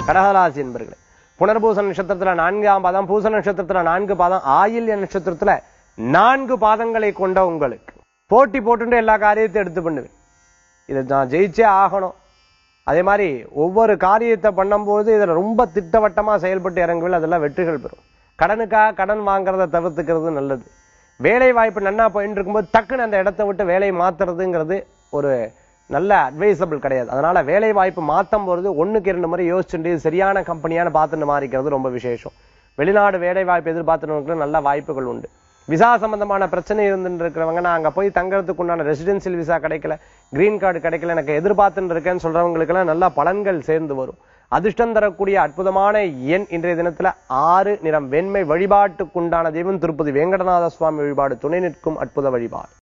கடகராசி என்பர்களே புனர்பூச நட்சத்திரத்துல நான்காம் பாதம் பூச நட்சத்திரத்துல நான்கு பாதம் ஆயில்ய நட்சத்திரத்துல நான்கு பாதங்களை கொண்ட உங்களுக்கு போட்டி போட்டுட்டு எல்லா காரியத்தையும் எடுத்து பண்ணுவேன் இதை நான் ஜெயிச்சே ஆகணும் அதே மாதிரி ஒவ்வொரு காரியத்தை பண்ணும்போது இதுல ரொம்ப திட்டவட்டமா செயல்பட்டு இறங்குவில் அதெல்லாம் வெற்றிகள் பெறும் கடனுக்காக கடன் வாங்குறத தவிர்த்துக்கிறது நல்லது வேலை வாய்ப்பு நன்னா போயிட்டு இருக்கும்போது டக்குன்னு அந்த இடத்த விட்டு வேலையை மாத்துறதுங்கிறது ஒரு நல்ல அட்வைசபிள் கிடையாது அதனால வேலை வாய்ப்பு மாத்தும் பொழுது ஒண்ணுக்கு இரண்டு முறை யோசிச்சுட்டு இது சரியான கம்பெனியான பார்த்துட்டு மாறிக்கிறது ரொம்ப விசேஷம் வெளிநாடு வேலை வாய்ப்பு எதிர்பார்த்துட்டு நல்ல வாய்ப்புகள் உண்டு விசா சம்பந்தமான பிரச்சனை இருந்துட்டு இருக்கிறவங்க நான் அங்க போய் தங்கறதுக்கு உண்டான ரெசிடென்சியல் விசா கிடைக்கல கிரீன் கார்டு கிடைக்கல எனக்கு எதிர்பார்த்துட்டு இருக்கேன்னு சொல்றவங்களுக்கு எல்லாம் நல்ல பலன்கள் சேர்ந்து வரும் அதிர்ஷ்டம் தரக்கூடிய அற்புதமான எண் இன்றைய தினத்துல ஆறு நிறம் வெண்மை வழிபாட்டுக்குண்டான தெய்வம் திருப்பதி வேங்கடநாத சுவாமி வழிபாடு துணை நிற்கும் அற்புத வழிபாடு